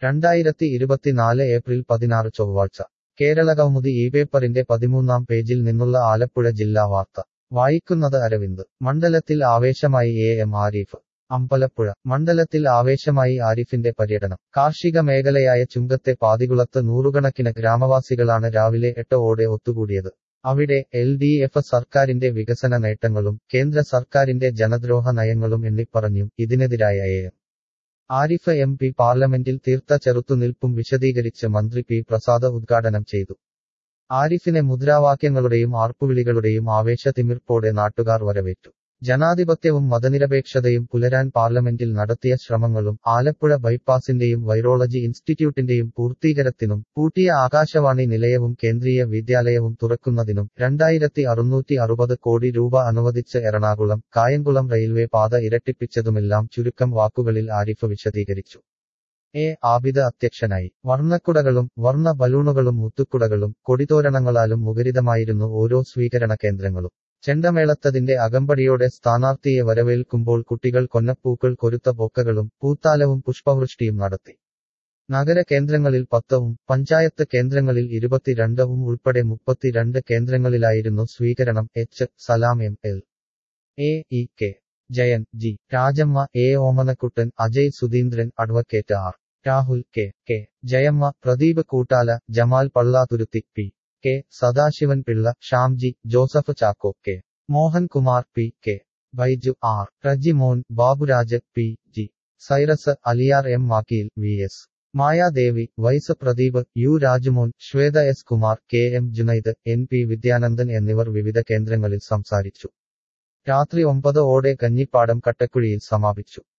രണ്ടായിരത്തി ഇരുപത്തിനാല് ഏപ്രിൽ പതിനാറ് ചൊവ്വാഴ്ച കേരളകൗമുദി ഈ പേപ്പറിന്റെ പതിമൂന്നാം പേജിൽ നിന്നുള്ള ആലപ്പുഴ ജില്ലാ വാർത്ത വായിക്കുന്നത് അരവിന്ദ് മണ്ഡലത്തിൽ ആവേശമായി എ എം ആരിഫ് അമ്പലപ്പുഴ മണ്ഡലത്തിൽ ആവേശമായി ആരിഫിന്റെ പര്യടനം കാർഷിക മേഖലയായ ചുങ്കത്തെ പാതികുളത്ത് നൂറുകണക്കിന് ഗ്രാമവാസികളാണ് രാവിലെ എട്ട് ഓടെ ഒത്തുകൂടിയത് അവിടെ എൽ ഡി എഫ് സർക്കാരിന്റെ വികസന നേട്ടങ്ങളും കേന്ദ്ര സർക്കാരിന്റെ ജനദ്രോഹ നയങ്ങളും എണ്ണിപ്പറഞ്ഞും ഇതിനെതിരായ A M Arif M P പാർലമെന്റിൽ തീർത്ത ചെറുത്തുനിൽപ്പും വിശദീകരിച്ച് മന്ത്രി പി പ്രസാദ് ഉദ്ഘാടനം ചെയ്തു ആരിഫിനെ മുദ്രാവാക്യങ്ങളുടെയും ആർപ്പുവിളികളുടെയും ആവേശതിമിർപ്പോടെ നാട്ടുകാർ വരവേറ്റു ജനാധിപത്യവും മതനിരപേക്ഷതയും പുലരാൻ പാർലമെന്റിൽ നടത്തിയ ശ്രമങ്ങളും ആലപ്പുഴ ബൈപ്പാസിന്റെയും വൈറോളജി ഇൻസ്റ്റിറ്റ്യൂട്ടിന്റെയും പൂർത്തീകരത്തിനും പൂട്ടിയ ആകാശവാണി നിലയവും കേന്ദ്രീയ വിദ്യാലയവും തുറക്കുന്നതിനും രണ്ടായിരത്തി അറുന്നൂറ്റി അറുപത് കോടി രൂപ അനുവദിച്ച് എറണാകുളം കായംകുളം റെയിൽവേ പാത ഇരട്ടിപ്പിച്ചതുമെല്ലാം ചുരുക്കം വാക്കുകളിൽ ആരിഫ് വിശദീകരിച്ചു എ ആബിദ് അധ്യക്ഷനായി വർണ്ണക്കുടകളും വർണ്ണ ബലൂണുകളും മുത്തുക്കുടകളും കൊടിതോരണങ്ങളാലും മുഖരിതമായിരുന്നു ഓരോ സ്വീകരണ കേന്ദ്രങ്ങളും ചെണ്ടമേളത്തതിന്റെ അകമ്പടിയോടെ സ്ഥാനാർത്ഥിയെ വരവേൽക്കുമ്പോൾ കുട്ടികൾ കൊന്നപ്പൂക്കൾ കൊരുത്ത ബൊക്കകളും പൂത്താലവും പുഷ്പവൃഷ്ടിയും നടത്തി നഗര കേന്ദ്രങ്ങളിൽ പത്തവും പഞ്ചായത്ത് കേന്ദ്രങ്ങളിൽ ഇരുപത്തിരണ്ടവും ഉൾപ്പെടെ മുപ്പത്തിരണ്ട് കേന്ദ്രങ്ങളിലായിരുന്നു സ്വീകരണം H Salam M L A E K Jayan G Rajamma A Omanakuttan Ajay Sudheendran advocate R Rahul K K Jayamma Pradeep Koottala Jamal Pallathuruthy P K Sadasivan Pillai Shamji Joseph Chacko K Mohankumar P K Baiju R Rejimon Baburaj P G Cyrus Aliyar M Vakeel V S Mayadevi vice Pradeep U Rajumon Swetha S Kumar K M Junaid N P Vidyanandan എന്നിവർ വിവിധ കേന്ദ്രങ്ങളിൽ സംസാരിച്ചു രാത്രി ഒമ്പത് ഓടെ കഞ്ഞിപ്പാടം കട്ടക്കുഴിയിൽ സമാപിച്ചു